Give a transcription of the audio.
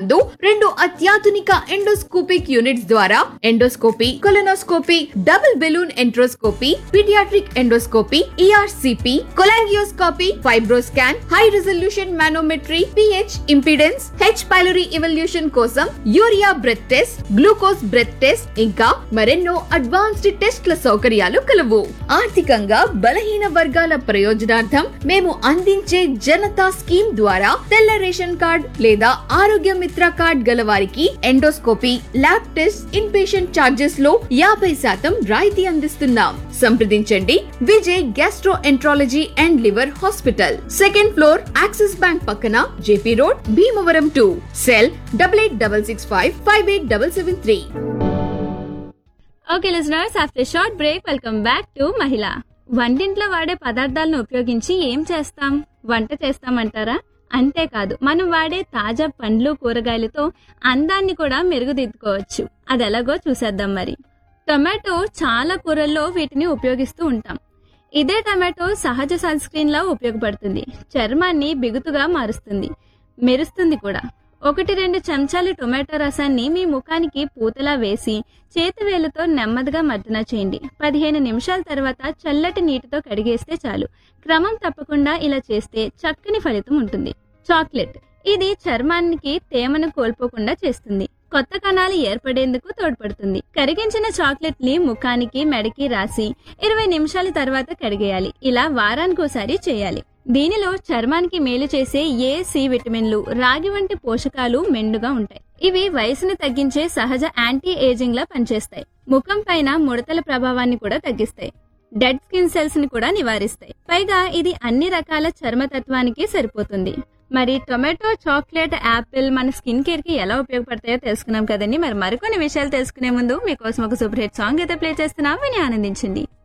నందు రెండు అత్యాధునిక ఎండోస్కోపిక్ యూనిట్స్ ద్వారా endoscopy colonoscopy double balloon enteroscopy paediatric endoscopy ERCP cholangioscopy fibroscan high resolution manometry pH impedance H pylori evaluation కోసం urea breath test glucose breath test ఇంకా మరెన్నో advanced టెస్ట్ల సౌకర్యాలు కలవు ఆర్థికంగా బలహీన వర్గాల ప్రయోజనార్థం మేము అందించే జనతా స్కీమ్ ద్వారా తెల్ల రేషన్ కార్డ్ లేదా ఆరోగ్య మిత్ర కార్డ్ గల వారికి endoscopy lab test inpatient charges లో యాభై శాతం రాయితీ అందిస్తున్నాం సంప్రదించండి Vijay gastroenterology and liver hospital second floor Axis bank పక్కన JP road Bhimavaram to cell double eight double six five five eight double seven three okay listeners after short break welcome back to మహిళ వంటింట్లో వాడే పదార్థాలను ఉపయోగించి ఏం చేస్తాం వంట చేస్తామంటారా అంతేకాదు మనం వాడే తాజా పండ్లు కూరగాయలతో అందాన్ని కూడా మెరుగుదిద్దుకోవచ్చు అది ఎలాగో చూసేద్దాం మరి టొమాటో చాలా కూరల్లో వీటిని ఉపయోగిస్తూ ఉంటాం ఇదే టమాటో సహజ సన్ స్క్రీన్ లా ఉపయోగపడుతుంది చర్మాన్ని బిగుతుగా మారుస్తుంది మెరుస్తుంది కూడా ఒకటి రెండు చెంచాలు టొమాటో రసాన్ని మీ ముఖానికి పూతలా వేసి చేతివేలుతో నెమ్మదిగా మర్దన చేయండి పదిహేను నిమిషాల తర్వాత చల్లటి నీటితో కడిగేస్తే చాలు క్రమం తప్పకుండా ఇలా చేస్తే చక్కని ఫలితం ఉంటుంది చాక్లెట్ ఇది చర్మానికి తేమను కోల్పోకుండా చేస్తుంది కొత్త కణాలు ఏర్పడేందుకు తోడ్పడుతుంది కరిగించిన చాక్లెట్ ని ముఖానికి మెడకి రాసి ఇరవై నిమిషాల తర్వాత కడిగేయాలి ఇలా వారానికోసారి చేయాలి దీనిలో చర్మానికి మేలు చేసే ఏ సి విటమిన్లు రాగి వంటి పోషకాలు మెండుగా ఉంటాయి ఇవి వయసును తగ్గించే సహజ యాంటీ ఏజింగ్ లా పనిచేస్తాయి ముఖం పైన ముడతల ప్రభావాన్ని కూడా తగ్గిస్తాయి డెడ్ స్కిన్ సెల్స్ ని కూడా నివారిస్తాయి పైగా ఇది అన్ని రకాల చర్మతత్వానికి సరిపోతుంది మరి టొమాటో చాక్లెట్ యాపిల్ మన స్కిన్ కేర్ కి ఎలా ఉపయోగపడతాయో తెలుసుకున్నాం కదండి మరి మరికొన్ని విషయాలు తెలుసుకునే ముందు మీకోసం ఒక సూపర్ హిట్ సాంగ్ అయితే ప్లే చేస్తున్నాం విని ఆనందించండి